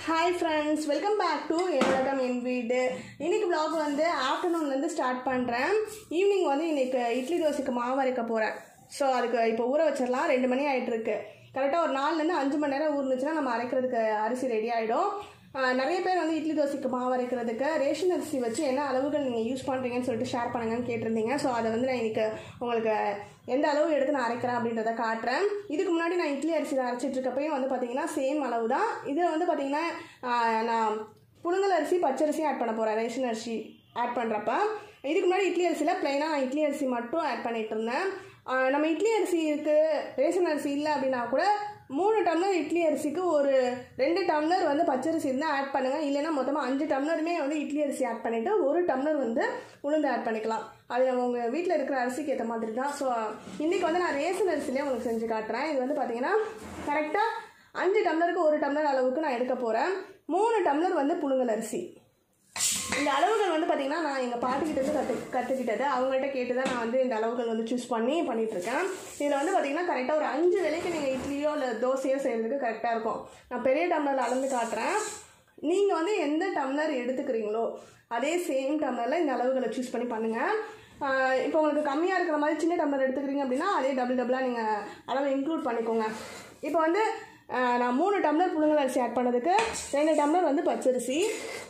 hi friends welcome back to என்னோடம் என் வீடு இன்னைக்கு vlog வந்து ஆஃப்டர்நூன்லேருந்து ஸ்டார்ட் பண்ணுறேன் ஈவினிங் வந்து இன்னைக்கு இட்லி தோசைக்கு மாவு அரைக்க போகிறேன் ஸோ அதுக்கு இப்போ ஊற வச்சிடலாம் ரெண்டு மணி ஆயிட்டு இருக்கு கரெக்டாக ஒரு நாலுலேருந்து அஞ்சு மணி நேரம் ஊறுனுச்சுன்னா நம்ம அரைக்கிறதுக்கு அரிசி ரெடி ஆகிடும் நிறைய பேர் வந்து இட்லி தோசைக்கு மாவு அரைக்கிறதுக்கு ரேஷன் அரிசி வச்சு என்ன அளவுகள் நீங்கள் யூஸ் பண்ணுறீங்கன்னு சொல்லிட்டு ஷேர் பண்ணுங்கன்னு கேட்டிருந்தீங்க ஸோ அதை வந்து நான் இன்னைக்கு உங்களுக்கு எந்த அளவு எடுத்து நான் அரைக்கிறேன் அப்படின்றத காட்டுறேன் இதுக்கு முன்னாடி நான் இட்லி அரிசி அரைச்சிட்டு இருக்கப்பையும் வந்து பார்த்தீங்கன்னா சேம் அளவு தான் இதில் வந்து பார்த்தீங்கன்னா ஆஹ், நான் புழுங்கல் அரிசி பச்சரிசி ஆட் பண்ண போகிறேன் ரேஷன் அரிசி ஆட் பண்ணுறப்ப இதுக்கு முன்னாடி இட்லி அரிசியில் ப்ளைனாக நான் இட்லி அரிசி மட்டும் ஆட் பண்ணிட்டு இருந்தேன் ஆஹ், நம்ம இட்லி அரிசி இருக்குது ரேஷன் அரிசி இல்லை அப்படின்னா கூட மூணு டம்ளர் இட்லி அரிசிக்கு ஒரு ரெண்டு டம்ளர் வந்து பச்சரிசி இருந்தால் ஆட் பண்ணுங்கள் இல்லைன்னா மொத்தமாக அஞ்சு டம்ளருமே வந்து இட்லி அரிசி ஆட் பண்ணிவிட்டு ஒரு டம்ளர் வந்து உளுந்து ஆட் பண்ணிக்கலாம் அது நம்ம உங்கள் வீட்டில் இருக்கிற அரிசிக்கு ஏற்ற மாதிரி தான் ஸோ இன்றைக்கி வந்து நான் ரேஷன் அரிசிலே உங்களுக்கு செஞ்சு காட்டுறேன் இது வந்து பார்த்தீங்கன்னா கரெக்டாக அஞ்சு டம்ளருக்கு ஒரு டம்ளர் அளவுக்கு நான் எடுக்க போகிறேன் மூணு டம்ளர் வந்து புழுங்கல் அரிசி இந்த அளவுகள் வந்து பார்த்தீங்கன்னா நான் எங்கள் பாட்டிக்கிட்ட இருந்து கற்று கற்றுக்கிட்டது அவங்கள்ட்ட கேட்டு தான் நான் வந்து இந்த அளவுகள் வந்து சூஸ் பண்ணி பண்ணிகிட்ருக்கேன் இதில் வந்து பார்த்தீங்கன்னா கரெக்டாக ஒரு அஞ்சு வேளைக்கு நீங்கள் இட்லியோ இல்லை தோசையோ செய்கிறதுக்கு கரெக்டாக இருக்கும் நான் பெரிய டம்ளரில் அளந்து காட்டுறேன் நீங்கள் வந்து எந்த டம்ளர் எடுத்துக்கிறீங்களோ அதே சேம் டம்ளரில் இந்த அளவுகளை சூஸ் பண்ணி பண்ணுங்கள் இப்போ உங்களுக்கு கம்மியாக இருக்கிற மாதிரி சின்ன டம்ளர் எடுத்துக்கிறீங்க அப்படின்னா அதே டபுள் டபுளாக நீங்கள் அளவு இன்க்ளூட் பண்ணிக்கோங்க இப்போ வந்து ஆஹ், நான் மூணு டம்ளர் புழுங்கல் அரிசி ஆட் பண்ணதுக்கு ரெண்டு டம்ளர் வந்து பச்சரிசி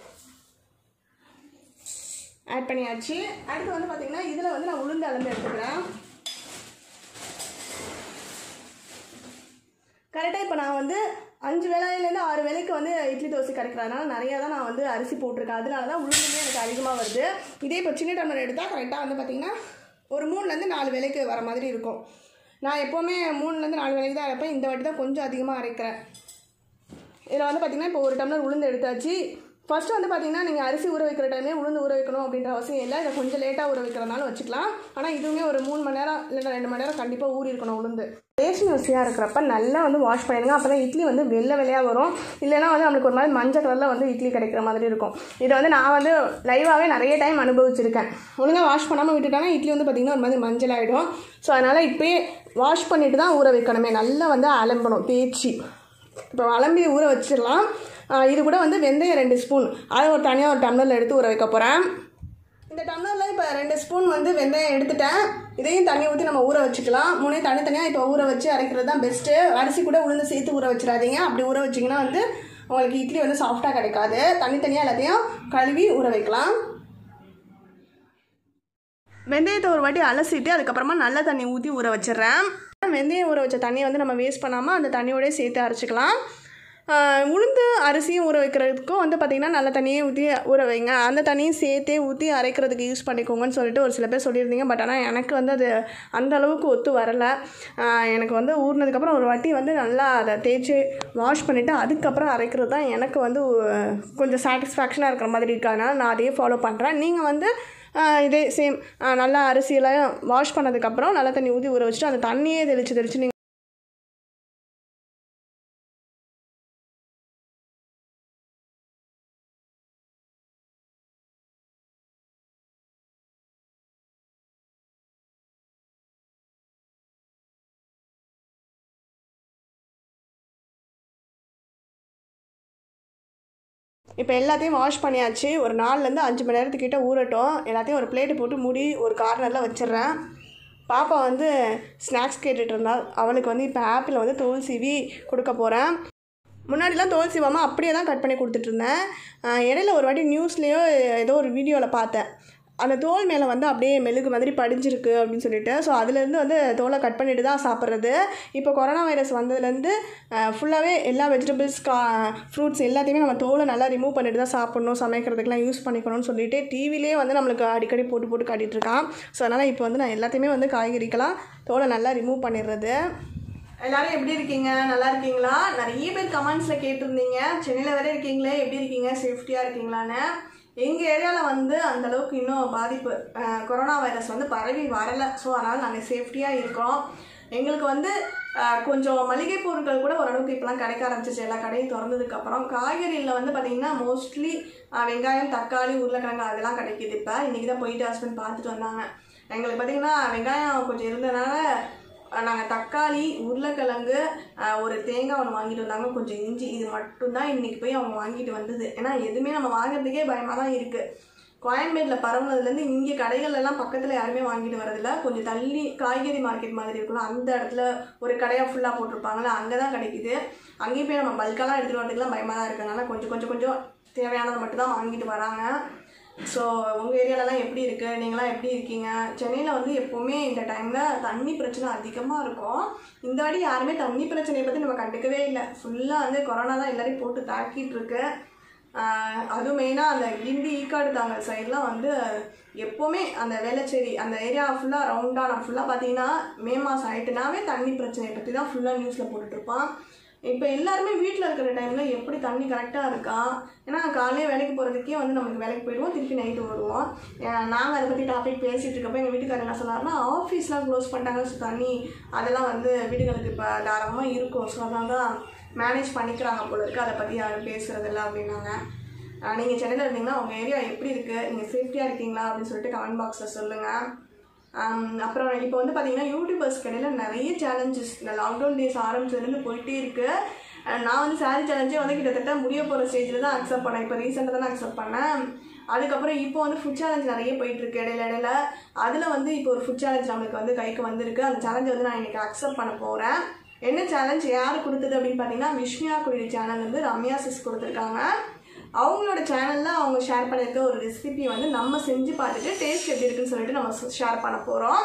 ஆட் பண்ணியாச்சு அடுத்து வந்து பார்த்தீங்கன்னா இதில் வந்து நான் உளுந்து அளந்து எடுத்துக்கிறேன் கரெக்டாக இப்போ நான் வந்து அஞ்சு வேலையிலேருந்து ஆறு வேலைக்கு வந்து இட்லி தோசை கிடைக்கிறதுனால நிறையா தான் நான் வந்து அரிசி போட்டிருக்கேன் அதனால தான் உளுந்துமே எனக்கு அதிகமாக வருது இதே இப்போ சின்ன டம்ளர் எடுத்தால் கரெக்டாக வந்து பார்த்திங்கன்னா ஒரு மூணுலேருந்து நாலு வேலைக்கு வர மாதிரி இருக்கும் நான் எப்போவுமே மூணுலேருந்து நாலு வேலைக்கு தான் அரைப்பேன் இந்த வாட்டி தான் கொஞ்சம் அதிகமாக அரைக்கிறேன் இதில் வந்து பார்த்தீங்கன்னா இப்போ ஒரு டம்ளர் உளுந்து எடுத்தாச்சு ஃபர்ஸ்ட் வந்து பார்த்தீங்கன்னா நீங்கள் அரிசி ஊற வைக்கிற டைமே உளுந்து ஊற வைக்கணும் அப்படின்ற அவசியம் இல்லை இதை கொஞ்சம் லேட்டாக ஊற வைக்கிறதுனால வச்சுக்கலாம் ஆனால் இதுவுமே ஒரு மூணு மணி நேரம் இல்லைன்னா ரெண்டு மணி நேரம் கண்டிப்பாக ஊறி இருக்கணும் உளுந்து ரேஷன் அரிசியாக இருக்கிறப்ப நல்லா வந்து வாஷ் பண்ணிடுங்க அப்போ தான் இட்லி வந்து வெள்ளை வெள்ளையாக வரும் இல்லைன்னா வந்து நம்மளுக்கு ஒரு மாதிரி மஞ்சள் கலரில் வந்து இட்லி கிடைக்கிற மாதிரி இருக்கும் இதை வந்து நான் வந்து லைவாகவே நிறைய டைம் அனுபவிச்சிருக்கேன் ஒழுங்காக வாஷ் பண்ணாமல் விட்டுட்டாங்கன்னா இட்லி வந்து பார்த்திங்கன்னா ஒரு மாதிரி மஞ்சள் ஆகிடும் ஸோ அதனால் இப்போயே வாஷ் பண்ணிட்டு தான் ஊற வைக்கணுமே நல்லா வந்து அலம்பணும் தேய்ச்சி இப்போ அலம்பி ஊற வச்சிடலாம் ஆஹ் இது கூட வந்து வெந்தயம் ரெண்டு ஸ்பூன் அதை ஒரு தனியாக ஒரு டம்ளரில் எடுத்து ஊற வைக்க போகிறேன் இந்த டம்ளரில் இப்போ ரெண்டு ஸ்பூன் வந்து வெந்தயம் எடுத்துட்டேன் இதையும் தண்ணி ஊற்றி நம்ம ஊற வச்சுக்கலாம் மூணே தனித்தனியாக இப்போ ஊற வச்சு அரைக்கிறது தான் பெஸ்ட்டு அரிசி கூட உளுந்து சேர்த்து ஊற வச்சிடாதீங்க அப்படி ஊற வச்சிங்கன்னா வந்து உங்களுக்கு இட்லி வந்து சாஃப்டாக கிடைக்காது தனித்தனியாக எல்லாத்தையும் கழுவி ஊற வைக்கலாம் வெந்தயத்தை ஒரு வாட்டி அலசிட்டு அதுக்கப்புறமா நல்ல தண்ணி ஊற்றி ஊற வச்சிடுறேன் வெந்தயம் ஊற வச்ச தண்ணியை வந்து நம்ம வேஸ்ட் பண்ணாமல் அந்த தண்ணியோடய சேர்த்து அரைச்சிக்கலாம் ஆஹ் உளுந்து அரிசியும் ஊற வைக்கிறதுக்கும் வந்து பார்த்திங்கன்னா நல்ல தண்ணியே ஊற்றி ஊற வைங்க அந்த தண்ணியும் சேர்த்தே ஊற்றி அரைக்கிறதுக்கு யூஸ் பண்ணிக்கோங்கன்னு சொல்லிட்டு ஒரு சில பேர் சொல்லியிருந்தீங்க பட் ஆனால் எனக்கு வந்து அது அந்த அளவுக்கு ஒத்து வரலை ஆஹ் எனக்கு வந்து ஊறினதுக்கப்புறம் ஒரு வாட்டி வந்து நல்லா அதை தேய்ச்சி வாஷ் பண்ணிவிட்டு அதுக்கப்புறம் அரைக்கிறது தான் எனக்கு வந்து உ- கொஞ்சம் சாட்டிஸ்ஃபேக்ஷனாக இருக்கிற மாதிரி இருக்கு அதனால் நான் அதையே ஃபாலோ பண்ணுறேன் நீங்கள் வந்து ஆஹ் இதே சேம் நல்லா அரிசியெல்லாம் வாஷ் பண்ணதுக்கப்புறம் நல்லா தண்ணி ஊற்றி ஊற வச்சுட்டு அந்த தண்ணியே தெளித்து தெளித்து நீங்கள் இப்போ எல்லாத்தையும் வாஷ் பண்ணியாச்சு ஒரு நாலுலேருந்து அஞ்சு மணி நேரத்துக்கிட்ட ஊறட்டும் எல்லாத்தையும் ஒரு பிளேட்டு போட்டு மூடி ஒரு கார்னரில் வச்சிடுறேன் பாப்பா வந்து ஸ்நாக்ஸ் கேட்டுட்டு இருந்தாள் அவளுக்கு வந்து இப்போ ஆப்பிள் வந்து தோல் சீவி கொடுக்க போகிறேன் முன்னாடிலாம் தோல் சீவாமல் அப்படியே தான் கட் பண்ணி கொடுத்துட்டு இருந்தேன் ஆஹ் இடையில ஒரு வாட்டி நியூஸ்லேயோ ஏதோ ஒரு வீடியோவில் பார்த்தேன் அந்த தோல் மேலே வந்து அப்படியே மெழுகு மாதிரி படிஞ்சிருக்கு அப்படின்னு சொல்லிட்டு ஸோ அதுலேருந்து வந்து தோலை கட் பண்ணிட்டு தான் சாப்பிட்றது இப்போ கொரோனா வைரஸ் வந்ததுலேருந்து ஃபுல்லாகவே எல்லா வெஜிடபிள்ஸ் கா ஃப்ரூட்ஸ் எல்லாத்தையுமே நம்ம தோலை நல்லா ரிமூவ் பண்ணிட்டு தான் சாப்பிட்ணும் சமைக்கிறதுக்கெலாம் யூஸ் பண்ணிக்கணும்னு சொல்லிட்டு டிவிலே வந்து நம்மளுக்கு அடிக்கடி போட்டு போட்டு காட்டிகிட்டு இருக்கான் ஸோ அதனால் இப்போ வந்து நான் எல்லாத்தையுமே வந்து காய்கறிக்கெல்லாம் தோலை நல்லா ரிமூவ் பண்ணிடுறது எல்லாரும் எப்படி இருக்கீங்க நல்லா இருக்கீங்களா நிறைய பேர் கமெண்ட்ஸில் கேட்டிருந்தீங்க சென்னையில் வரை இருக்கீங்களே எப்படி இருக்கீங்க சேஃப்டியாக இருக்கீங்களான்னு எங்கள் ஏரியாவில் வந்து அந்த அளவுக்கு இன்னும் பாதிப்பு அஹ், கொரோனா வைரஸ் வந்து பரவி வரலை ஸோ அதனால் நாங்கள் சேஃப்டியாக இருக்கோம் எங்களுக்கு வந்து அஹ், கொஞ்சம் மளிகை பொருட்கள் கூட ஓரளவுக்கு இப்போலாம் கிடைக்க ஆரம்பிச்சிச்சு எல்லா கடையும் திறந்ததுக்கப்புறம் காய்கறியில் வந்து பார்த்திங்கன்னா மோஸ்ட்லி வெங்காயம் தக்காளி உருளைக்கிழங்கு அதெல்லாம் கிடைக்கிது இப்போ இன்றைக்கி தான் போயிட்டு ஹஸ்பண்ட் பார்த்துட்டு வந்தாங்க எங்களுக்கு பார்த்திங்கன்னா வெங்காயம் கொஞ்சம் இருந்ததுனால நாங்கள் தக்காளி உருளைக்கிழங்கு அஹ், ஒரு தேங்காய் ஒன்று வாங்கிட்டு வந்தாங்க கொஞ்சம் இஞ்சி இது மட்டும்தான் இன்னைக்கு போய் அவங்க வாங்கிட்டு வந்தது ஏன்னா எதுவுமே நம்ம வாங்குறதுக்கே பயமாக தான் இருக்குது கோயம்பேட்டில் பரவுனதுலேருந்து இங்கே கடைகள் எல்லாம் பக்கத்தில் யாருமே வாங்கிட்டு வரதில்ல கொஞ்சம் தள்ளி காய்கறி மார்க்கெட் மாதிரி இருக்குல்ல அந்த இடத்துல ஒரு கடையாக ஃபுல்லாக போட்டிருப்பாங்களே அங்கே தான் கிடைக்குது அங்கேயும் போய் நம்ம பல்கெல்லாம் எடுத்துகிட்டு வரதுக்குலாம் பயமாக தான் இருக்கனால கொஞ்சம் கொஞ்சம் கொஞ்சம் தேவையானதை மட்டும் தான் வாங்கிட்டு வராங்க ஸோ உங்கள் ஏரியாலலாம் எப்படி இருக்குது நீங்களாம் எப்படி இருக்கீங்க சென்னையில் வந்து எப்போவுமே இந்த டைமில் தண்ணி பிரச்சனை அதிகமாக இருக்கும் இந்த வாட்டி யாருமே தண்ணி பிரச்சனையை பற்றி நம்ம கண்டுக்கவே இல்லை ஃபுல்லாக வந்து கொரோனா தான் எல்லாரையும் போட்டு தாக்கிட்டு இருக்கு ஆஹ் அதுவும் மெயினாக அந்த கிண்டி ஈக்காடு தாங்கல் சைட்லாம் வந்து எப்போவுமே அந்த வேளச்சேரி அந்த ஏரியா ஃபுல்லாக ரவுண்டாக நான் ஃபுல்லாக பார்த்தீங்கன்னா மே மாதம் ஆயிட்டுனாவே தண்ணி பிரச்சனையை பற்றி தான் ஃபுல்லாக நியூஸில் போட்டுட்ருப்பான் இப்போ எல்லாருமே வீட்டில் இருக்கிற டைமில் எப்படி தண்ணி கரெக்டாக இருக்கா ஏன்னா காலையில் வேலைக்கு போகிறதுக்கே வந்து நமக்கு வேலைக்கு போயிடுவோம் திருப்பி நைட்டு வருவோம் நாங்கள் அதை பற்றி டாபிக் பேசிகிட்டு இருக்கப்போ எங்கள் வீட்டுக்காரர் என்ன சொன்னார்னா ஆஃபீஸ்லாம் க்ளோஸ் பண்ணிட்டாங்க ஸோ தண்ணி அதெல்லாம் வந்து வீடுகளுக்கு இப்போ தாராளமாக இருக்கும் ஸோ அதனால தான் மேனேஜ் பண்ணிக்கிறாங்க போல இருக்குது அதை பற்றி யாரும் பேசுகிறதில்ல அப்படின்னாங்க நீங்கள் சென்னையில் இருந்தீங்கன்னா உங்கள் ஏரியா எப்படி இருக்குது நீங்கள் சேஃப்டியாக இருக்கீங்களா அப்படின்னு சொல்லிட்டு கமெண்ட் பாக்ஸில் சொல்லுங்கள் ஆம், அப்புறம் இப்போ வந்து பார்த்தீங்கன்னா யூடியூபர்ஸ் கடையில் நிறைய சேலஞ்சஸ் இந்த லாக்டவுன் டேஸ் ஆரம்பிச்சதுலேருந்து போயிட்டே இருக்கு அஹ் நான் வந்து சாரி சேலஞ்சே வந்து கிட்டத்தட்ட முடிய போகிற ஸ்டேஜில் தான் அக்செப்ட் பண்ணேன் இப்போ ரீசெண்டாக தான் அக்செப்ட் பண்ணேன் அதுக்கப்புறம் இப்போ வந்து ஃபுட் சேலஞ்ச் நிறைய போயிட்டு இருக்கு இடையில இடையில அதில் வந்து இப்போ ஒரு ஃபுட் சேலஞ்ச் நம்மளுக்கு வந்து கைக்கு வந்திருக்கு அந்த சேலஞ்சை வந்து நான் இன்னைக்கு அக்செப்ட் பண்ண போகிறேன் என்ன சேலஞ்ச் யார் கொடுத்தது அப்படின்னு பார்த்தீங்கன்னா விஷ்மியா குடி சேனல் வந்து ரம்யா சிஸ் கொடுத்துருக்காங்க அவங்களோட சேனலில் அவங்க ஷேர் பண்ணியிருக்க ஒரு ரெசிபி வந்து நம்ம செஞ்சு பார்த்துட்டு டேஸ்ட் எப்படி இருக்குன்னு சொல்லிட்டு நம்ம ஷேர் பண்ண போகிறோம்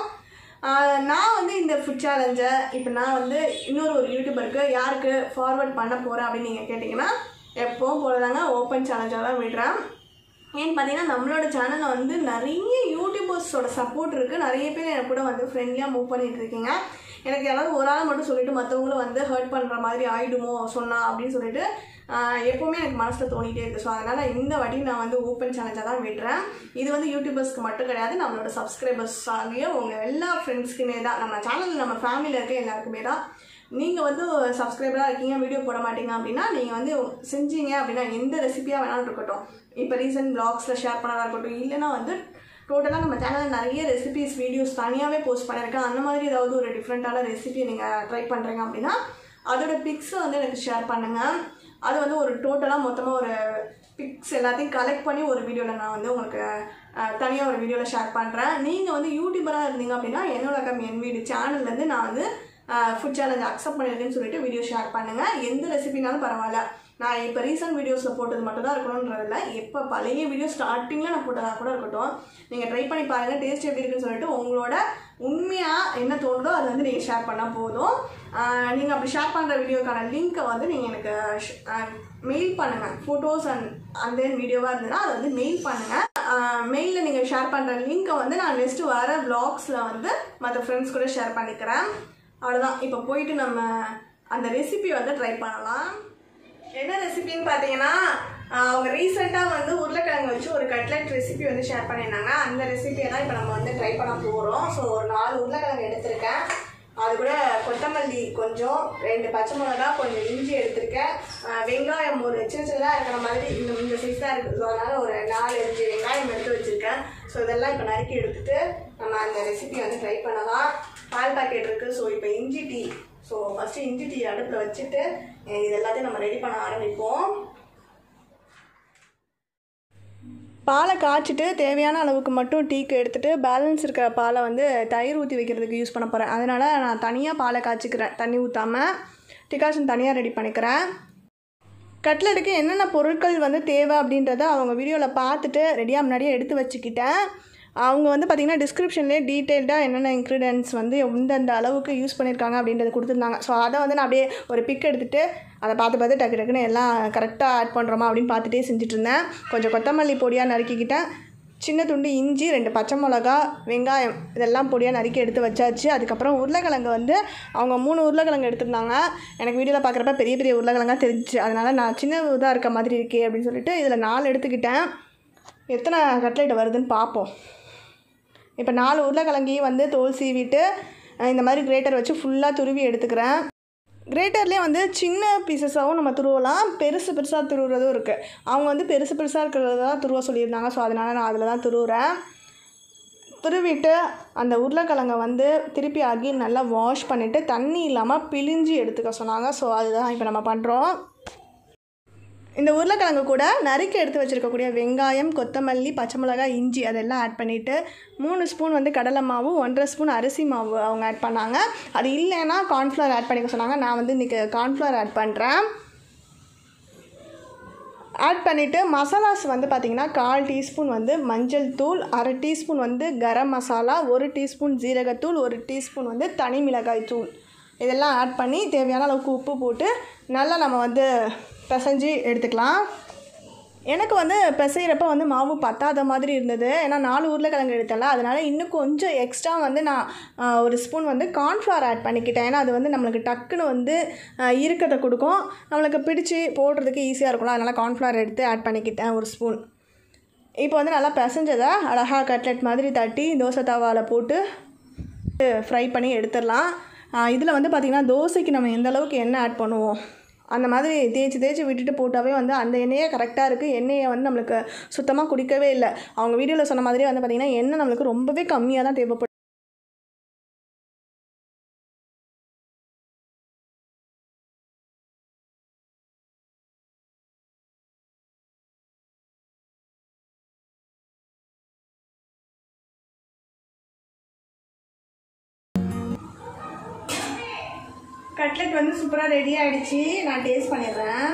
நான் வந்து இந்த ஃபுட் சேலஞ்சை இப்போ நான் வந்து இன்னொரு ஒரு யூடியூபருக்கு யாருக்கு ஃபார்வர்ட் பண்ண போகிறேன் அப்படின்னு நீங்கள் கேட்டிங்கன்னா எப்போவும் போலதாங்க ஓப்பன் சேலஞ்சாக தான் விடுறேன் ஏன்னு பார்த்தீங்கன்னா நம்மளோட சேனலில் வந்து நிறைய யூடியூபர்ஸோட சப்போர்ட் இருக்குது நிறைய பேர் எனக்கு கூட வந்து ஃப்ரெண்ட்லியாக மூவ் பண்ணிட்டு இருக்கீங்க எனக்கு யாராவது ஒரு ஆள் மட்டும் சொல்லிட்டு மற்றவங்களும் வந்து ஹர்ட் பண்ணுற மாதிரி ஆயிடுமோ சொன்னா அப்படின்னு சொல்லிட்டு ஆஹ், எப்போவுமே எனக்கு மனசில் தோணிட்டே இருக்குது ஸோ அதனால் இந்த வாட்டி நான் வந்து ஓப்பன் சேலஞ்சாக தான் விடுறேன் இது வந்து யூடியூபர்ஸ்க்கு மட்டும் கிடையாது நம்மளோட சப்ஸ்கிரைபர்ஸ் ஆகிய உங்கள் எல்லா ஃப்ரெண்ட்ஸ்க்குமே தான் நம்ம சேனல் நம்ம ஃபேமிலியில் இருக்க எல்லாருக்குமே தான் நீங்கள் வந்து சப்ஸ்கிரைபராக இருக்கீங்க வீடியோ போட மாட்டீங்க அப்படின்னா நீங்கள் வந்து செஞ்சீங்க அப்படின்னா எந்த ரெசிபியாக வேணாலும் இருக்கட்டும் இப்போ ரீசெண்ட் பிளாக்ஸில் ஷேர் பண்ணதாக இருக்கட்டும் இல்லைன்னா வந்து டோட்டலாக நம்ம சேனலில் நிறைய ரெசிபிஸ் வீடியோஸ் தனியாகவே போஸ்ட் பண்ணியிருக்கேன் அந்த மாதிரி ஏதாவது ஒரு டிஃப்ரெண்ட்டான ரெசிபி நீங்கள் ட்ரை பண்ணுறீங்க அப்படின்னா அதோட பிக்ஸை வந்து எனக்கு ஷேர் பண்ணுங்கள் அது வந்து ஒரு டோட்டலாக மொத்தமாக ஒரு பிக்ஸ் எல்லாத்தையும் கலெக்ட் பண்ணி ஒரு வீடியோவில் நான் வந்து உங்களுக்கு தனியாக ஒரு வீடியோவில் ஷேர் பண்ணுறேன் நீங்கள் வந்து யூடியூபராக இருந்தீங்க அப்படின்னா என்னோட கம் என் வீடு சேனல்லேருந்து நான் வந்து ஃபுட் சேலஞ்ச் அக்செப்ட் பண்ணியிருக்கேன்னு சொல்லிட்டு வீடியோ ஷேர் பண்ணுங்கள் எந்த ரெசிபினாலும் பரவாயில்ல நான் இப்போ ரீசெண்ட் வீடியோஸில் போட்டது மட்டும் தான் இருக்கணுன்றதில்ல எப்போ பழைய வீடியோ ஸ்டார்டிங்கில் நான் போட்டதாக கூட இருக்கட்டும் நீங்கள் ட்ரை பண்ணி பாருங்கள் டேஸ்ட் எப்படி இருக்குன்னு சொல்லிட்டு உங்களோட உண்மையாக என்ன தோணுதோ அதை வந்து நீங்கள் ஷேர் பண்ணால் போதும் நீங்கள் அப்படி ஷேர் பண்ணுற வீடியோக்கான லிங்க்கை வந்து நீங்கள் எனக்கு மெயில் பண்ணுங்கள் ஃபோட்டோஸ் அண்ட் அண்ட் தென் வீடியோவாக இருந்ததுன்னா அதை வந்து மெயில் பண்ணுங்கள் மெயிலில் நீங்கள் ஷேர் பண்ணுற லிங்க்கை வந்து நான் நெக்ஸ்ட்டு வர வ்ளாக்ஸில் வந்து மற்ற ஃப்ரெண்ட்ஸ் கூட ஷேர் பண்ணிக்கிறேன் அவ்வளோதான் இப்போ போயிட்டு நம்ம அந்த ரெசிபி வந்து ட்ரை பண்ணலாம் என்ன ரெசிபின்னு பார்த்தீங்கன்னா ஆஹ் அவங்க ரீசெண்டாக வந்து உருளைக்கிழங்கு வச்சு ஒரு கட்லெட் ரெசிபி வந்து ஷேர் பண்ணியிருந்தாங்க அந்த ரெசிபியை தான் இப்போ நம்ம வந்து ட்ரை பண்ண போகிறோம் ஸோ ஒரு நாலு உருளைக்கிழங்கு எடுத்திருக்கேன் அது கூட கொத்தமல்லி கொஞ்சம் ரெண்டு பச்சை மிளகா கொஞ்சம் இஞ்சி எடுத்திருக்கேன் ஆஹ் வெங்காயம் ஒரு சின்ன சின்னதாக இருக்கிற மாதிரி இந்த இந்த சைஸ் தான் இருக்குது ஸோ அதனால் ஒரு நாலு அஞ்சு வெங்காயம் எடுத்து வச்சுருக்கேன் ஸோ இதெல்லாம் இப்போ நறுக்கி எடுத்துட்டு நம்ம அந்த ரெசிபி வந்து ட்ரை பண்ணலாம் பால் பாக்கெட் இருக்குது ஸோ இப்போ இஞ்சி டீ ஸோ ஃபஸ்ட்டு இஞ்சி டீ அடுப்பில் வச்சுட்டு அஹ் இது எல்லாத்தையும் நம்ம ரெடி பண்ண ஆரம்பிப்போம் பாலை காய்ச்சிட்டு தேவையான அளவுக்கு மட்டும் டீக்கு எடுத்துகிட்டு பேலன்ஸ் இருக்கிற பாலை வந்து தயிர் ஊற்றி வைக்கிறதுக்கு யூஸ் பண்ண போகிறேன் அதனால் நான் தனியாக பாலை காய்ச்சிக்கிறேன் தண்ணி ஊற்றாமல் டிகாஷன் தனியாக ரெடி பண்ணிக்கிறேன் கட்லெட்டுக்கு என்னென்ன பொருட்கள் வந்து தேவை அப்படின்றத அவங்க வீடியோவில் பார்த்துட்டு ரெடியாக முன்னாடியே எடுத்து வச்சுக்கிட்டேன் அவங்க வந்து பார்த்திங்கன்னா டிஸ்கிரிப்ஷன்லேயே டீட்டெயில்டாக என்னென்ன இன்க்ரீடியன்ஸ் வந்து எந்தெந்த அளவுக்கு யூஸ் பண்ணியிருக்காங்க அப்படின்றத கொடுத்துருந்தாங்க ஸோ அதை வந்து நான் அப்படியே ஒரு பிக் எடுத்துகிட்டு அதை பார்த்து பார்த்து டக்கு டக்குன்னு எல்லாம் கரெக்டாக ஆட் பண்ணுறோமா அப்படின்னு பார்த்துட்டே செஞ்சுட்டு இருந்தேன் கொஞ்சம் கொத்தமல்லி பொடியாக நறுக்கிக்கிட்டேன் சின்ன துண்டு இஞ்சி ரெண்டு பச்சை மிளகா வெங்காயம் இதெல்லாம் பொடியாக நறுக்கி எடுத்து வச்சாச்சு அதுக்கப்புறம் உருளைக்கிழங்கு வந்து அவங்க மூணு உருளைக்கிழங்கு எடுத்திருந்தாங்க எனக்கு வீடியோவில் பார்க்குறப்ப பெரிய பெரிய உருளைக்கிழங்கா தெரிஞ்சிச்சு அதனால் நான் சின்ன இதாக இருக்க மாதிரி இருக்கே அப்படின்னு சொல்லிட்டு இதில் நாலு எடுத்துக்கிட்டேன் எத்தனை கட்லெட் வருதுன்னு பார்ப்போம் இப்போ நாலு உருளைக்கிழங்கையும் வந்து தோல் சீவிட்டு அஹ் இந்த மாதிரி கிரேட்டர் வச்சு ஃபுல்லாக துருவி எடுத்துக்கிறேன் கிரேட்டர்லேயே வந்து சின்ன பீசஸாகவும் நம்ம துருவலாம் பெருசு பெருசாக துருவுறதும் இருக்குது அவங்க வந்து பெருசு பெருசாக இருக்கிறத தான் துருவ சொல்லியிருந்தாங்க ஸோ அதனால் நான் அதில் தான் துருவுறேன் துருவிட்டு அந்த உருளைக்கிழங்கை வந்து திருப்பி அகைன் நல்லா வாஷ் பண்ணிவிட்டு தண்ணி இல்லாமல் பிழிஞ்சு எடுத்துக்க சொன்னாங்க ஸோ அதுதான் இப்போ நம்ம பண்ணுறோம் இந்த உருளைக்கிழங்கு கூட நறுக்கி எடுத்து வச்சுருக்கக்கூடிய வெங்காயம் கொத்தமல்லி பச்சை மிளகாய் இஞ்சி அதெல்லாம் ஆட் பண்ணிவிட்டு மூணு ஸ்பூன் வந்து கடலை மாவு ஒன்றரை ஸ்பூன் அரிசி மாவு அவங்க ஆட் பண்ணாங்க அது இல்லைன்னா கார்ன்ஃப்ளவர் ஆட் பண்ணிக்க சொன்னாங்க நான் வந்து இன்றைக்கி கார்ன்ஃப்ளவர் ஆட் பண்ணுறேன் ஆட் பண்ணிவிட்டு மசாலாஸ் வந்து பார்த்திங்கன்னா கால் டீஸ்பூன் வந்து மஞ்சள் தூள் அரை டீஸ்பூன் வந்து கரம் மசாலா ஒரு டீஸ்பூன் ஜீரகத்தூள் ஒரு டீஸ்பூன் வந்து தனி மிளகாய் தூள் இதெல்லாம் ஆட் பண்ணி தேவையான அளவுக்கு உப்பு போட்டு நல்லா நம்ம வந்து பிசைஞ்சு எடுத்துக்கலாம் எனக்கு வந்து பிசைகிறப்ப வந்து மாவு பத்தாத மாதிரி இருந்தது ஏன்னா நாலு உருளைக்கிழங்கு எடுத்தல அதனால் இன்னும் கொஞ்சம் எக்ஸ்ட்ரா வந்து நான் ஆ, ஒரு ஸ்பூன் வந்து கார்ன்ஃப்ளவர் ஆட் பண்ணிக்கிட்டேன் ஏன்னா அது வந்து நம்மளுக்கு டக்குன்னு வந்து ஆ, இறுக்கத்தை கொடுக்கும் நம்மளுக்கு பிடிச்சி போடுறதுக்கு ஈஸியாக இருக்கும்ல அதனால் கார்ன்ஃப்ளவர் எடுத்து ஆட் பண்ணிக்கிட்டேன் ஒரு ஸ்பூன் இப்போ வந்து நல்லா பிசைஞ்சதை அழகாக கட்லெட் மாதிரி தட்டி தோசை தவாவில் போட்டு ஃப்ரை பண்ணி எடுத்துடலாம் இதில் வந்து பார்த்திங்கன்னா தோசைக்கு நம்ம எந்த அளவுக்கு எண்ணெய் ஆட் பண்ணுவோம் அந்த மாதிரி தேய்ச்சி தேய்ச்சி விட்டுட்டு போட்டாவே வந்து அந்த எண்ணெயே கரெக்டாக இருக்குது எண்ணெயை வந்து நம்மளுக்கு சுத்தமாக குடிக்கவே இல்லை அவங்க வீடியோவில் சொன்ன மாதிரியே வந்து பார்த்திங்கன்னா எண்ணெய் நம்மளுக்கு ரொம்பவே கம்மியாக தான் தேவைப்படும் கட்லெட் வந்து சூப்பராக ரெடி ஆயிடுச்சு நான் டேஸ்ட் பண்ணிடுறேன்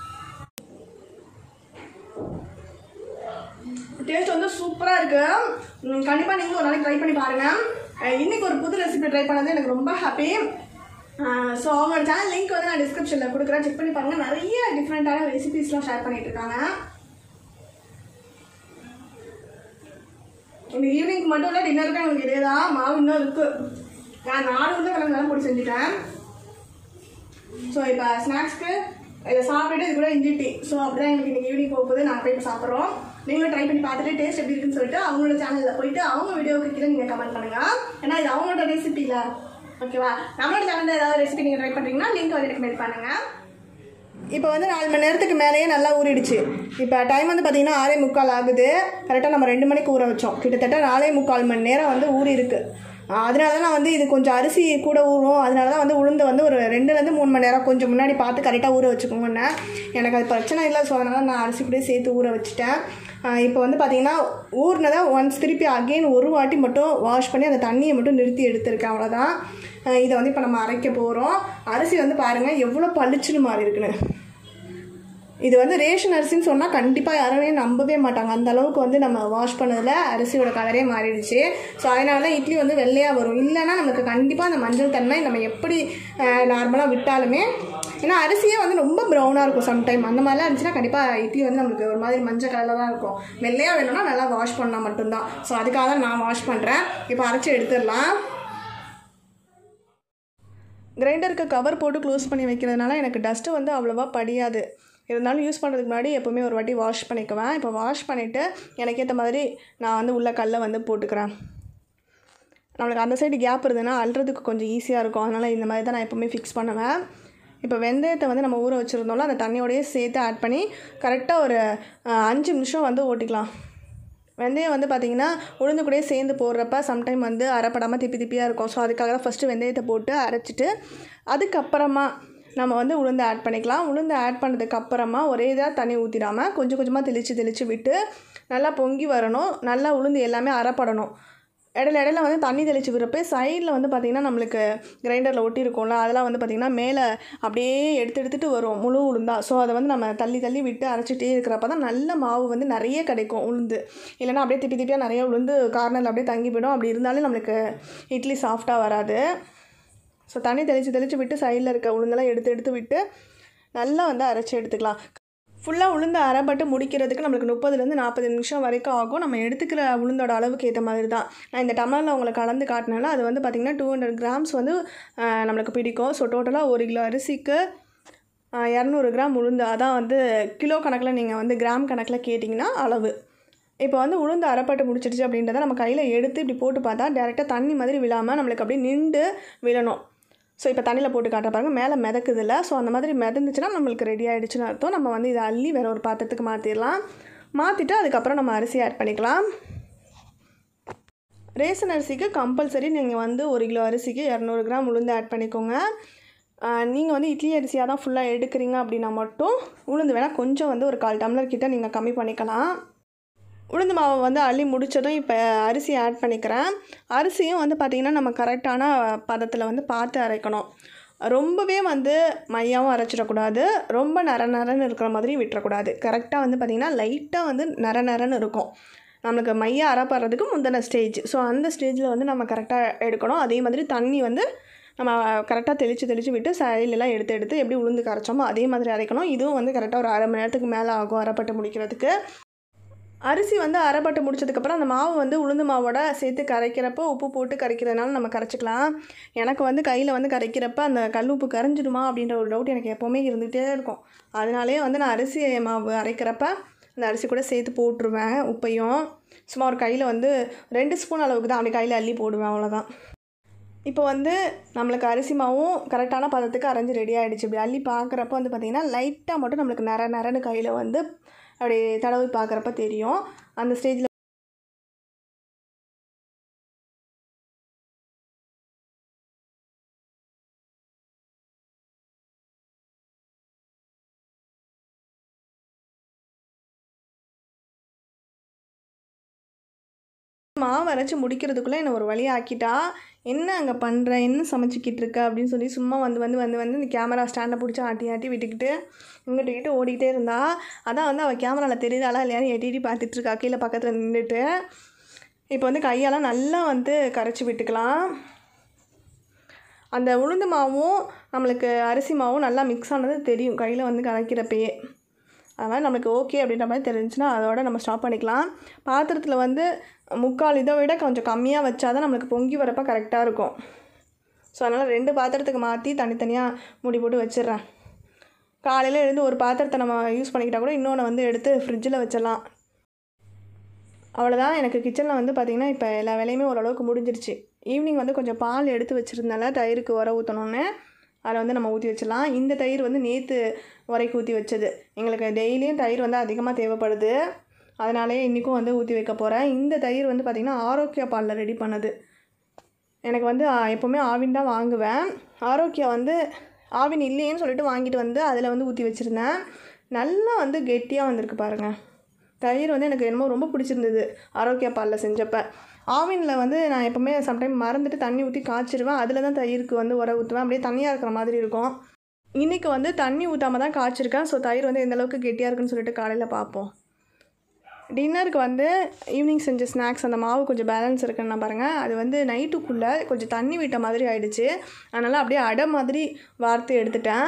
டேஸ்ட் வந்து சூப்பராக இருக்குது கண்டிப்பாக நீங்களும் ஒரு நாளைக்கு ட்ரை பண்ணி பாருங்கள் அஹ் இன்னைக்கு ஒரு புது ரெசிபி ட்ரை பண்ணது எனக்கு ரொம்ப ஹாப்பி ஸோ அவங்களோட சேனல் லிங்க் வந்து நான் டிஸ்கிரிப்ஷனில் கொடுக்குறேன் செக் பண்ணி பாருங்கள் நிறைய டிஃப்ரெண்ட்டான ரெசிபிஸ்லாம் ஷேர் பண்ணிட்டு இருக்காங்க இந்த ஈவினிங் மட்டும் இல்லை டின்னருக்கு எனக்கு இதே தான் மாவு இன்னும் இருக்குது நான் நாலு உருளைக்கிழங்கு தான் போட்டு செஞ்சுட்டேன் ஸோ இப்போ ஸ்நாக்ஸ்க்கு இதை சாப்பிட்டுட்டு இது கூட இஞ்சி டீ ஸோ அப்படிதான் எங்களுக்கு இன்னைக்கு ஈவினிங் போகும்போது நாங்கள் போய் இப்போ சாப்பிட்றோம் நீங்களும் ட்ரை பண்ணி பார்த்துட்டு டேஸ்ட் எப்படி இருக்குன்னு சொல்லிட்டு அவங்களோட சேனலில் போயிட்டு அவங்க வீடியோவுக்கு கீழே நீங்கள் கமெண்ட் பண்ணுங்க ஏன்னா இது அவங்களோட ரெசிபியில் ஓகேவா நம்மளோட சேனலில் ஏதாவது ரெசிபி நீங்கள் ட்ரை பண்ணுறீங்கன்னா லிங்க் வந்து ரெக்கமெண்ட் பண்ணுங்கள் இப்போ வந்து நாலு மணி நேரத்துக்கு மேலேயே நல்லா ஊறிடுச்சு இப்போ டைம் வந்து பார்த்தீங்கன்னா ஆறே முக்கால் ஆகுது கரெக்டாக நம்ம ரெண்டு மணிக்கு ஊற வச்சோம் கிட்டத்தட்ட நாலே முக்கால் மணி நேரம் வந்து ஊறி இருக்கு ஆஹ் அதனால தான் நான் வந்து இது கொஞ்சம் அரிசி கூட ஊறும் அதனால தான் வந்து உளுந்து வந்து ஒரு ரெண்டுலேருந்து மூணு மணி நேரம் கொஞ்சம் முன்னாடி பார்த்து கரெக்டாக ஊற வச்சுக்கோங்கண்ணே எனக்கு அது பிரச்சனை இல்லை ஸோ அதனால் நான் அரிசி கூட சேர்த்து ஊற வச்சுட்டேன் ஆஹ் இப்போ வந்து பார்த்தீங்கன்னா ஊறினதை ஒன்ஸ் திருப்பி அகெயின் ஒரு வாட்டி மட்டும் வாஷ் பண்ணி அந்த தண்ணியை மட்டும் நிறுத்தி எடுத்திருக்கேன் அவ்வளோதான் ஆஹ் இதை வந்து இப்போ நம்ம அரைக்க போகிறோம் அரிசி வந்து பாருங்கள் எவ்வளோ பளிச்சுன்னு மாறி இருக்குன்னு இது வந்து ரேஷன் அரிசின்னு சொன்னால் கண்டிப்பாக யாருமே நம்பவே மாட்டாங்க அந்த அளவுக்கு வந்து நம்ம வாஷ் பண்ணதில் அரிசியோட கலரே மாறிடுச்சு ஸோ அதனால தான் இட்லி வந்து வெள்ளையாக வரும் இல்லைன்னா நமக்கு கண்டிப்பாக அந்த மஞ்சள் தன்மை நம்ம எப்படி நார்மலாக விட்டாலுமே ஏன்னா அரிசியே வந்து ரொம்ப ப்ரௌனாக இருக்கும் சம்டைம் அந்த மாதிரிலாம் இருந்துச்சுன்னா கண்டிப்பாக இட்லி வந்து நம்மளுக்கு ஒரு மாதிரி மஞ்சள் கலரில் தான் இருக்கும் வெள்ளையாக வேணும்னா நல்லா வாஷ் பண்ணால் மட்டும்தான் ஸோ அதுக்காக தான் நான் வாஷ் பண்ணுறேன் இப்போ அரைச்சி எடுத்துடலாம் கிரைண்டருக்கு கவர் போட்டு க்ளோஸ் பண்ணி வைக்கிறதுனால எனக்கு டஸ்ட்டு வந்து அவ்வளோவா படியாது இருந்தாலும் யூஸ் பண்ணுறதுக்கு முன்னாடி எப்போவுமே ஒரு வாட்டி வாஷ் பண்ணிக்குவேன் இப்போ வாஷ் பண்ணிவிட்டு எனக்கு ஏற்ற மாதிரி நான் வந்து உள்ள கல்லை வந்து போட்டுக்கிறேன் நம்மளுக்கு அந்த சைடு கேப் இருந்ததுன்னா அல்றதுக்கு கொஞ்சம் ஈஸியாக இருக்கும் அதனால் இந்த மாதிரி தான் நான் எப்போவுமே ஃபிக்ஸ் பண்ணுவேன் இப்போ வெந்தயத்தை வந்து நம்ம ஊற வச்சுருந்தோம்ல அந்த தண்ணியோடயே சேர்த்து ஆட் பண்ணி கரெக்டாக ஒரு அஹ், அஞ்சு நிமிஷம் வந்து ஓட்டிக்கலாம் வெந்தயம் வந்து பார்த்திங்கன்னா உளுந்து கூடயே சேர்ந்து போடுறப்ப சம்டைம் வந்து அரைப்படாமல் திப்பி திப்பியாக இருக்கும் ஸோ அதுக்காக தான் ஃபஸ்ட்டு வெந்தயத்தை போட்டு அரைச்சிட்டு அதுக்கப்புறமா நம்ம வந்து உளுந்து ஆட் பண்ணிக்கலாம் உளுந்து ஆட் பண்ணதுக்கு அப்புறமா ஒரே இதாக தண்ணி ஊற்றிடாமல் கொஞ்சம் கொஞ்சமாக தெளித்து தெளித்து விட்டு நல்லா பொங்கி வரணும் நல்லா உளுந்து எல்லாமே அரைப்படணும் இடையில இடையில வந்து தண்ணி தெளித்து விடுறப்ப சைடில் வந்து பார்த்திங்கன்னா நம்மளுக்கு கிரைண்டரில் ஒட்டி இருக்கும்ல அதெல்லாம் வந்து பார்த்திங்கன்னா மேலே அப்படியே எடுத்து எடுத்துகிட்டு வரும் முழு உளுந்தா ஸோ அதை வந்து நம்ம தள்ளி தள்ளி விட்டு அரைச்சிட்டே இருக்கிறப்ப தான் நல்ல மாவு வந்து நிறைய கிடைக்கும் உளுந்து இல்லைன்னா அப்படியே திப்பி திப்பியாக நிறைய உளுந்து கார்னரில் அப்படியே தங்கி போயிடும் அப்படி இருந்தாலும் நம்மளுக்கு இட்லி சாஃப்டாக வராது ஸோ தண்ணி தெளித்து தெளித்து விட்டு சைடில் இருக்க உளுந்தெல்லாம் எடுத்து எடுத்து விட்டு நல்லா வந்து அரைச்சி எடுத்துக்கலாம் ஃபுல்லாக உளுந்து அரைப்பட்டு முடிக்கிறதுக்கு நம்மளுக்கு முப்பதுலேருந்து நாற்பது நிமிஷம் வரைக்கும் ஆகும் நம்ம எடுத்துக்கிற உளுந்தோட அளவுக்கு ஏற்ற மாதிரி தான் நான் இந்த டம்ளரில் உங்களுக்கு கலந்து காட்டினால அது வந்து பார்த்திங்கன்னா டூ ஹண்ட்ரட் கிராம்ஸ் வந்து ஆஹ், நம்மளுக்கு பிடிக்கும் ஸோ டோட்டலாக ஒரு கிலோ அரிசிக்கு ஆஹ், இரநூறு கிராம் உளுந்து அதான் வந்து கிலோ கணக்கில் நீங்கள் வந்து கிராம் கணக்கில் கேட்டிங்கன்னா அளவு இப்போ வந்து உளுந்து அரைப்பட்டு முடிச்சிடுச்சு அப்படின்றத நம்ம கையில் எடுத்து இப்படி போட்டு பார்த்தா டேரெக்டாக தண்ணி மாதிரி விழாமல் நம்மளுக்கு அப்படியே நின்று விழணும் ஸோ இப்போ தண்ணியில் போட்டு காட்டுற பாருங்க மேலே மிதக்குதில்ல ஸோ அந்த மாதிரி மிதந்துச்சுன்னா நம்மளுக்கு ரெடி ஆகிடுச்சுன்னு அர்த்தம் நம்ம வந்து இதை அள்ளி வேற ஒரு பாத்திரத்துக்கு மாற்றிடலாம் மாற்றிட்டு அதுக்கப்புறம் நம்ம அரிசி ஆட் பண்ணிக்கலாம் ரேசன் அரிசிக்கு கம்பல்சரி நீங்கள் வந்து ஒரு கிலோ அரிசிக்கு இரநூறு கிராம் உளுந்து ஆட் பண்ணிக்கோங்க நீங்கள் வந்து இட்லி அரிசியாக தான் ஃபுல்லாக எடுக்கிறீங்க அப்படின்னா மட்டும் உளுந்து வேணால் கொஞ்சம் வந்து ஒரு கால் டம்ளர் கிட்ட நீங்கள் கம்மி பண்ணிக்கலாம் உளுந்து மாவை வந்து அள்ளி முடித்ததும் இப்போ அரிசி ஆட் பண்ணிக்கிறேன் அரிசியும் வந்து பார்த்திங்கன்னா நம்ம கரெக்டான பதத்தில் வந்து பார்த்து அரைக்கணும் ரொம்பவே வந்து மையாவும் அரைச்சிடக்கூடாது ரொம்ப நர நரன்னு இருக்கிற மாதிரி விட்டுறக்கூடாது கரெக்டாக வந்து பார்த்திங்கன்னா லைட்டாக வந்து நர நரன்னு இருக்கும் நம்மளுக்கு மைய அரைப்படுறதுக்கு முந்தின ஸ்டேஜ் ஸோ அந்த ஸ்டேஜில் வந்து நம்ம கரெக்டாக எடுக்கணும் அதே மாதிரி தண்ணி வந்து நம்ம கரெக்டாக தெளித்து தெளித்து விட்டு சைலெலாம் எடுத்து எடுத்து எப்படி உளுந்து கரைச்சோமோ அதே மாதிரி அரைக்கணும் இதுவும் வந்து கரெக்டாக ஒரு அரை மணி நேரத்துக்கு மேலே ஆகும் அரைப்பட்டு முடிக்கிறதுக்கு அரிசி வந்து அரைப்பட்டு முடிச்சதுக்கப்புறம் அந்த மாவு வந்து உளுந்து மாவோட சேர்த்து கரைக்கிறப்போ உப்பு போட்டு கரைக்கிறதுனால நம்ம கரைச்சிக்கலாம் எனக்கு வந்து கையில் வந்து கரைக்கிறப்ப அந்த கல் உப்பு கரைஞ்சிடுமா அப்படின்ற ஒரு டவுட் எனக்கு எப்போவுமே இருந்துகிட்டே இருக்கும் அதனாலே வந்து நான் அரிசி மாவு அரைக்கிறப்ப அந்த அரிசி கூட சேர்த்து போட்டுருவேன் உப்பையும் சும்மா ஒரு கையில் வந்து ரெண்டு ஸ்பூன் அளவுக்கு தான் அப்படி கையில் அள்ளி போடுவேன் அவ்வளோதான் இப்போ வந்து நம்மளுக்கு அரிசி மாவும் கரெக்டான பதத்துக்கு அரைஞ்சி ரெடி ஆகிடுச்சு இப்படி அள்ளி பார்க்குறப்ப வந்து பார்த்திங்கன்னா லைட்டாக மட்டும் நம்மளுக்கு நிற நிறன்னு கையில் வந்து அப்படி தடவி பார்க்குறப்ப தெரியும் அந்த ஸ்டேஜில் மாவு அரைச்சி முடிக்கிறதுக்குள்ளே என்னை ஒரு வழி ஆக்கிட்டா என்ன அங்கே பண்ணுற என்ன சமைச்சிக்கிட்டு இருக்க அப்படின்னு சொல்லி சும்மா வந்து வந்து வந்து வந்து இந்த கேமரா ஸ்டாண்டை பிடிச்சி ஆட்டி ஆட்டி விட்டுக்கிட்டு இங்கிட்டு கிட்ட ஓடிக்கிட்டே இருந்தா அதான் வந்து அவள் கேமராவில் தெரியுதாளா இல்லையான்னு எட்டி பார்த்துட்டு இருக்கா கீழே பக்கத்தில் நின்றுட்டு இப்போ வந்து கையெல்லாம் நல்லா வந்து கரைச்சி விட்டுக்கலாம் அந்த உளுந்து மாவும் நம்மளுக்கு அரிசி மாவும் நல்லா மிக்ஸ் ஆனது தெரியும் கையில் வந்து கரைக்கிறப்பயே அதனால் நம்மளுக்கு ஓகே அப்படின்ற மாதிரி தெரிஞ்சுன்னா அதோட நம்ம ஸ்டாப் பண்ணிக்கலாம் பாத்திரத்தில் வந்து முக்கால் இதை விட கொஞ்சம் கம்மியாக வச்சா தான் நம்மளுக்கு பொங்கி வரப்போ கரெக்டாக இருக்கும் ஸோ அதனால் ரெண்டு பாத்திரத்துக்கு மாற்றி தனித்தனியாக மூடி போட்டு வச்சிடுறேன் காலையில் எழுந்து ஒரு பாத்திரத்தை நம்ம யூஸ் பண்ணிக்கிட்டால் கூட இன்னொன்று வந்து எடுத்து ஃப்ரிட்ஜில் வச்சிடலாம் அவ்வளோதான் எனக்கு கிச்சனில் வந்து பார்த்திங்கன்னா இப்போ எல்லா வேலையுமே ஓரளவுக்கு முடிஞ்சிருச்சு ஈவினிங் வந்து கொஞ்சம் பால் எடுத்து வச்சுருந்தால தயிருக்கு உர ஊற்றணுன்னு அதை வந்து நம்ம ஊற்றி வச்சிடலாம் இந்த தயிர் வந்து நேற்று உரைக்கு ஊற்றி வச்சது எங்களுக்கு டெய்லியும் தயிர் வந்து அதிகமாக தேவைப்படுது அதனாலேயே இன்றைக்கும் வந்து ஊற்றி வைக்க போகிறேன் இந்த தயிர் வந்து பார்த்திங்கன்னா ஆரோக்கிய பாலில் ரெடி பண்ணது எனக்கு வந்து ஆ, எப்போவுமே ஆவின் தான் வாங்குவேன் ஆரோக்கியா வந்து ஆவின் இல்லையேன்னு சொல்லிட்டு வாங்கிட்டு வந்து அதில் வந்து ஊற்றி வச்சுருந்தேன் நல்லா வந்து கெட்டியாக வந்திருக்கு பாருங்கள் தயிர் வந்து எனக்கு என்னமோ ரொம்ப பிடிச்சிருந்தது ஆரோக்கிய பாலில் செஞ்சப்போ ஆவினில் வந்து நான் எப்போவுமே சம்டைம் மறந்துட்டு தண்ணி ஊற்றி காய்ச்சிருவேன் அதில் தான் தயிருக்கு வந்து உர ஊற்றுவேன் அப்படியே தண்ணியாக இருக்கிற மாதிரி இருக்கும் இன்றைக்கி வந்து தண்ணி ஊற்றாம தான் காய்ச்சிருக்கேன் ஸோ தயிர் வந்து எந்த அளவுக்கு கெட்டியாக இருக்குன்னு சொல்லிட்டு காலையில் பார்ப்போம் டின்னருக்கு வந்து ஈவினிங் செஞ்ச ஸ்நாக்ஸ் அந்த மாவு கொஞ்சம் பேலன்ஸ் இருக்குன்னு பாருங்கள் அது வந்து நைட்டுக்குள்ளே கொஞ்சம் தண்ணி விட்ட மாதிரி ஆயிடுச்சு அதனால் அப்படியே அடை மாதிரி வார்த்து எடுத்துட்டேன்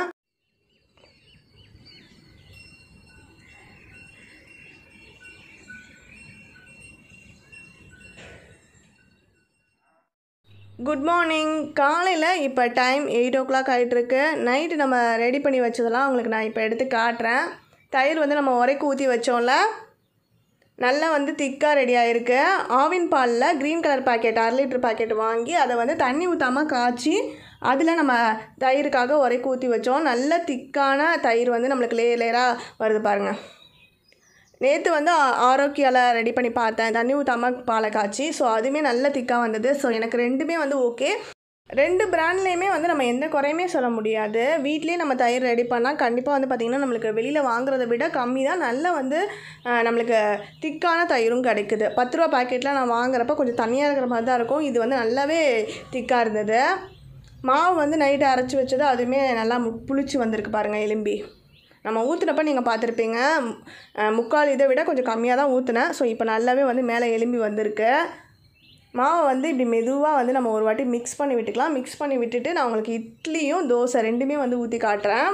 குட் மார்னிங் காலையில் இப்போ டைம் எயிட் ஓ கிளாக் ஆகிட்டுருக்கு நைட்டு நம்ம ரெடி பண்ணி வச்சதெல்லாம் உங்களுக்கு நான் இப்போ எடுத்து காட்டுறேன் தயிர் வந்து நம்ம உரைக்கு ஊற்றி வச்சோம்ல நல்லா வந்து திக்காக ரெடி ஆகிருக்கு ஆவின் பாலில் க்ரீன் கலர் பாக்கெட் அரை லிட்டர் பாக்கெட் வாங்கி அதை வந்து தண்ணி ஊற்றாமல் காய்ச்சி அதில் நம்ம தயிருக்காக உரைக்கு ஊற்றி வச்சோம் நல்ல திக்கான தயிர் வந்து நம்மளுக்கு லேயர் லேயராக வருது பாருங்கள் நேற்று வந்து ஆ- ஆரோக்கியாவில் ரெடி பண்ணி பார்த்தேன் தண்ணி ஊற்றாமல் பாலை காய்ச்சி ஸோ அதுவுமே நல்ல திக்காக வந்தது ஸோ எனக்கு ரெண்டுமே வந்து ஓகே ரெண்டு பிராண்ட்லேயுமே வந்து நம்ம எந்த குறையுமே சொல்ல முடியாது வீட்லேயே நம்ம தயிர் ரெடி பண்ணால் கண்டிப்பாக வந்து பார்த்திங்கன்னா நம்மளுக்கு வெளியில் வாங்குறத விட கம்மி தான் நல்லா வந்து ஆ, நம்மளுக்கு திக்கான தயிரும் கிடைக்குது பத்து ரூபா பாக்கெட்டில் நான் வாங்குறப்ப கொஞ்சம் தண்ணியாக இருக்கிற மாதிரி தான் இருக்கும் இது வந்து நல்லாவே திக்காக இருந்தது மாவு வந்து நைட்டு அரைச்சி வச்சது அதுவுமே நல்லா மு- புளிச்சு வந்திருக்கு பாருங்கள் எலும்பி நம்ம ஊற்றுனப்ப நீங்கள் பார்த்துருப்பீங்க ம், அஹ், முக்கால் இதை விட கொஞ்சம் கம்மியாக தான் ஊற்றுனேன் ஸோ இப்போ நல்லாவே வந்து மேலே எலும்பி வந்திருக்கு மாவை வந்து இப்படி மெதுவாக வந்து நம்ம ஒரு வாட்டி மிக்ஸ் பண்ணி விட்டுக்கலாம் மிக்ஸ் பண்ணி விட்டுட்டு நான் உங்களுக்கு இட்லியும் தோசை ரெண்டுமே வந்து ஊற்றி காட்டுறேன்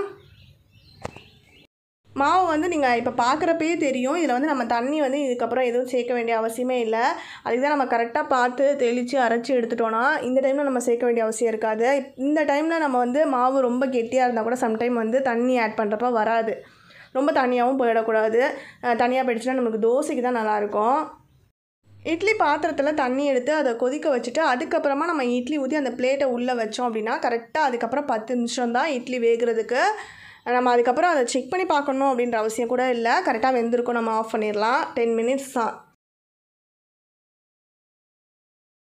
மாவு வந்து நீங்கள் இப்போ பார்க்குறப்பயே தெரியும் இதில் வந்து நம்ம தண்ணி வந்து இதுக்கப்புறம் எதுவும் சேர்க்க வேண்டிய அவசியமே இல்லை அதுக்கு தான் நம்ம கரெக்டாக பார்த்து தெளித்து அரைச்சி எடுத்துட்டோன்னா இந்த டைமில் நம்ம சேர்க்க வேண்டிய அவசியம் இருக்காது இந்த டைமில் நம்ம வந்து மாவு ரொம்ப கெட்டியாக இருந்தால் கூட சம்டைம் வந்து தண்ணி ஆட் பண்ணுறப்ப வராது ரொம்ப தண்ணியாகவும் போயிடக்கூடாது அஹ் தனியாக போயிடுச்சுன்னா நமக்கு தோசைக்கு தான் நல்லாயிருக்கும் இட்லி பாத்திரத்தில் தண்ணி எடுத்து அதை கொதிக்க வச்சுட்டு அதுக்கப்புறமா நம்ம இட்லி ஊற்றி அந்த பிளேட்டை உள்ளே வச்சோம் அப்படின்னா கரெக்டாக அதுக்கப்புறம் பத்து நிமிஷம் தான் இட்லி வேகிறதுக்கு நம்ம அதுக்கப்புறம் அதை செக் பண்ணி பார்க்கணும் அப்படின்ற அவசியம் கூட இல்லை கரெக்டாக வெந்திருக்கும் நம்ம ஆஃப் பண்ணிடலாம் டென் மினிட்ஸ் தான்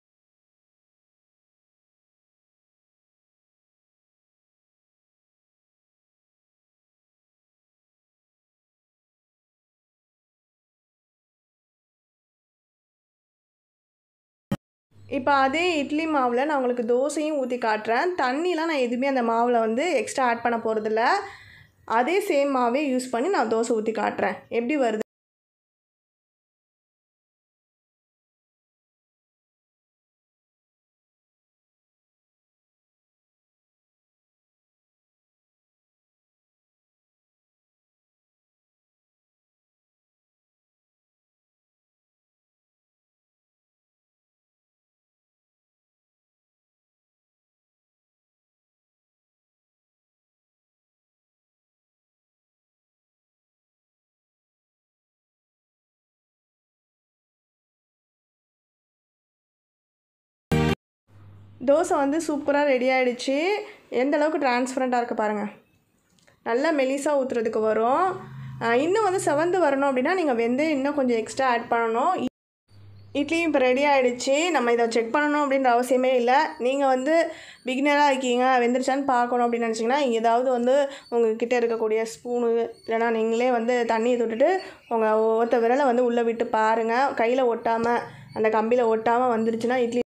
இப்போ அதே இட்லி மாவில் நான் உங்களுக்கு தோசையும் ஊற்றி காட்டுறேன் தண்ணிலாம் நான் எதுவுமே அந்த மாவில் வந்து எக்ஸ்ட்ரா ஆட் பண்ண போகிறதில்ல அதே சேம் மாவே யூஸ் பண்ணி நான் தோசை ஊற்றி காட்டுறேன் எப்படி வருது தோசை வந்து சூப்பராக ரெடி ஆகிடுச்சு எந்த அளவுக்கு டிரான்ஸ்பரண்ட்டாக இருக்குது பாருங்கள் நல்லா மெலிசாக ஊற்றுறதுக்கு வரும் ஆஹ் இன்னும் வந்து செவந்து வரணும் அப்படின்னா நீங்கள் வெந்தயம் இன்னும் கொஞ்சம் எக்ஸ்ட்ரா ஆட் பண்ணணும் இ- இட்லியும் இப்போ ரெடி ஆகிடுச்சு நம்ம இதை செக் பண்ணணும் அப்படின்ற அவசியமே இல்லை நீங்கள் வந்து பிகினராக இருக்கீங்க வெந்துருச்சான்னு பார்க்கணும் அப்படின்னு நினச்சிங்கன்னா ஏதாவது வந்து உங்ககிட்ட இருக்கக்கூடிய ஸ்பூனு இல்லைனா நீங்களே வந்து தண்ணியை தொட்டுட்டு உங்கள் ஒருத்த விரலை வந்து உள்ளே விட்டு பாருங்கள் கையில் ஒட்டாமல் அந்த கம்பியில் ஒட்டாமல் வந்துருச்சுன்னா இட்லி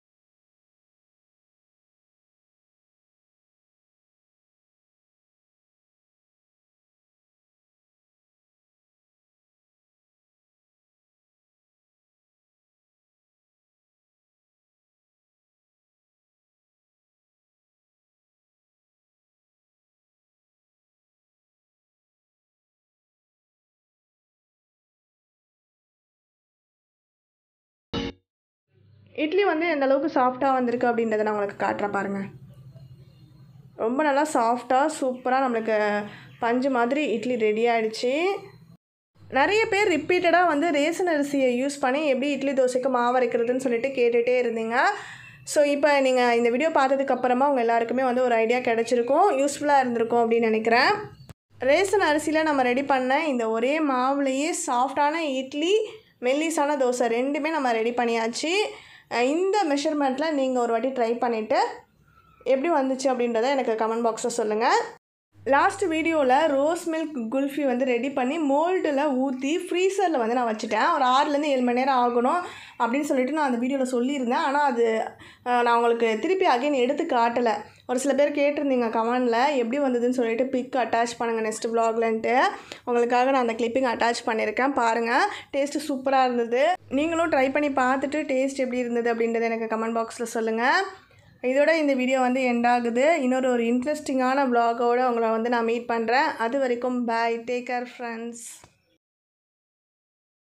இட்லி வந்து எந்த அளவுக்கு சாஃப்டாக வந்திருக்கு அப்படின்றத நான் உங்களுக்கு காட்டுறேன் பாருங்கள் ரொம்ப நல்லா சாஃப்டாக சூப்பராக நம்மளுக்கு பஞ்சு மாதிரி இட்லி ரெடி ஆயிடுச்சு நிறைய பேர் ரிப்பீட்டடாக வந்து ரேசன் அரிசியை யூஸ் பண்ணி எப்படி இட்லி தோசைக்கு மாவு அரைக்கிறதுன்னு சொல்லிட்டு கேட்டுகிட்டே இருந்தீங்க ஸோ இப்போ நீங்கள் இந்த வீடியோ பார்த்ததுக்கப்புறமா உங்கள் எல்லாருக்குமே வந்து ஒரு ஐடியா கிடச்சிருக்கும் யூஸ்ஃபுல்லாக இருந்திருக்கும் அப்படின்னு நினைக்கிறேன் ரேசன் அரிசியில் நம்ம ரெடி பண்ண இந்த ஒரே மாவுலேயே சாஃப்டான இட்லி மெல்லிசான தோசை ரெண்டுமே நம்ம ரெடி பண்ணியாச்சு அஹ் இந்த மெஷர்மெண்ட்டில் நீங்கள் ஒரு வாட்டி ட்ரை பண்ணிவிட்டு எப்படி வந்துச்சு அப்படின்றத எனக்கு கமெண்ட் பாக்ஸில் சொல்லுங்கள் லாஸ்ட் வீடியோவில் ரோஸ் மில்க் குல்ஃபி வந்து ரெடி பண்ணி மோல்டில் ஊற்றி ஃப்ரீசரில் வந்து நான் வச்சுட்டேன் ஒரு ஆறுலேருந்து ஏழு மணி நேரம் ஆகணும் அப்படின்னு சொல்லிட்டு நான் அந்த வீடியோவில் சொல்லியிருந்தேன் ஆனால் அது அஹ், நான் உங்களுக்கு திருப்பி அகைன் எடுத்து காட்டலை ஒரு சில பேர் கேட்டிருந்தீங்க கமெண்டில் எப்படி வந்ததுன்னு சொல்லிட்டு பிக் அட்டாச் பண்ணுங்கள் நெக்ஸ்ட் வ்ளாக்லன்ட்டு உங்களுக்காக நான் அந்த கிளிப்பிங் அட்டாச் பண்ணியிருக்கேன் பாருங்கள் டேஸ்ட்டு சூப்பராக இருந்தது நீங்களும் ட்ரை பண்ணி பார்த்துட்டு டேஸ்ட் எப்படி இருந்தது அப்படின்றத எனக்கு கமெண்ட் பாக்ஸில் சொல்லுங்கள் இதோட இந்த வீடியோ வந்து எண்ட் ஆகுது இன்னொரு ஒரு இன்ட்ரெஸ்டிங்கான வ்ளாகோட உங்களை வந்து நான் மீட் பண்ணுறேன் அது வரைக்கும் பாய் டேக் கேர் ஃப்ரெண்ட்ஸ்